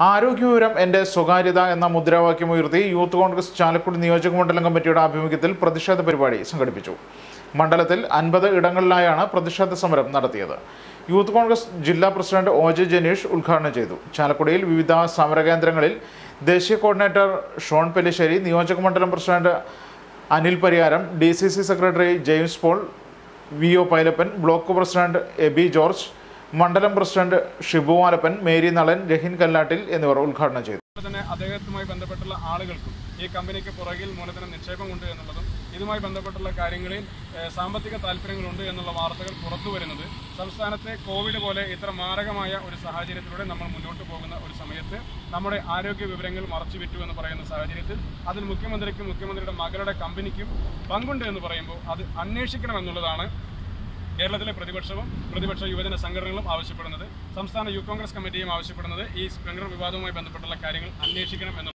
ആരോഗ്യവിവരം എൻ്റെ സ്വകാര്യത എന്ന മുദ്രാവാക്യം ഉയർത്തി യൂത്ത് കോൺഗ്രസ് ചാലക്കുടി നിയോജക മണ്ഡലം കമ്മിറ്റിയുടെ ആഭിമുഖ്യത്തിൽ പ്രതിഷേധ പരിപാടി സംഘടിപ്പിച്ചു മണ്ഡലത്തിൽ അൻപത് ഇടങ്ങളിലായാണ് പ്രതിഷേധ സമരം നടത്തിയത് യൂത്ത് കോൺഗ്രസ് ജില്ലാ പ്രസിഡന്റ് ഒ ജെ ജനീഷ് ഉദ്ഘാടനം ചെയ്തു ചാലക്കുടിയിൽ വിവിധ സമരകേന്ദ്രങ്ങളിൽ ദേശീയ കോർഡിനേറ്റർ ഷോൺ പെല്ലിശ്ശേരി നിയോജക മണ്ഡലം president Anil Pariyaram D C C secretary James Paul V O Pailappan block president Aby George മണ്ഡലം പ്രസിഡന്റ് ഷിബു ആലപ്പൻ മേരി നളൻ രഹിൻ കല്ലാട്ടിൽ എന്നിവർ ഉദ്ഘാടനം ചെയ്തു അതുപോലെ തന്നെ അദ്ദേഹത്തുമായി ബന്ധപ്പെട്ടുള്ള ആളുകൾക്കും ഈ കമ്പനിക്ക് പുറകിൽ മൂലധന നിക്ഷേപമുണ്ട് എന്നുള്ളതും ഇതുമായി ബന്ധപ്പെട്ടുള്ള കാര്യങ്ങളിൽ ഏഹ്, സാമ്പത്തിക താല്പര്യങ്ങളുണ്ട് എന്നുള്ള വാർത്തകൾ പുറത്തു വരുന്നത് സംസ്ഥാനത്തെ കോവിഡ് പോലെ ഇത്ര മാരകമായ ഒരു സാഹചര്യത്തിലൂടെ നമ്മൾ മുന്നോട്ട് പോകുന്ന ഒരു സമയത്ത് നമ്മുടെ ആരോഗ്യ വിവരങ്ങൾ മറച്ചു വിറ്റു എന്ന് പറയുന്ന സാഹചര്യത്തിൽ അതിൽ മുഖ്യമന്ത്രിക്കും മുഖ്യമന്ത്രിയുടെ മകളുടെ കമ്പനിക്കും പങ്കുണ്ട് എന്ന് പറയുമ്പോൾ അത് അന്വേഷിക്കണം എന്നുള്ളതാണ് കേരളത്തിലെ പ്രതിപക്ഷവും പ്രതിപക്ഷ യുവജന സംഘടനകളും ആവശ്യപ്പെടുന്നത് സംസ്ഥാന യൂത്ത് കോൺഗ്രസ് കമ്മിറ്റിയും ആവശ്യപ്പെടുന്നത് ഈ സ്പ്രിംഗ്ലർ വിവാദവുമായി ബന്ധപ്പെട്ടുള്ള കാര്യങ്ങൾ അന്വേഷിക്കണം എന്നുള്ള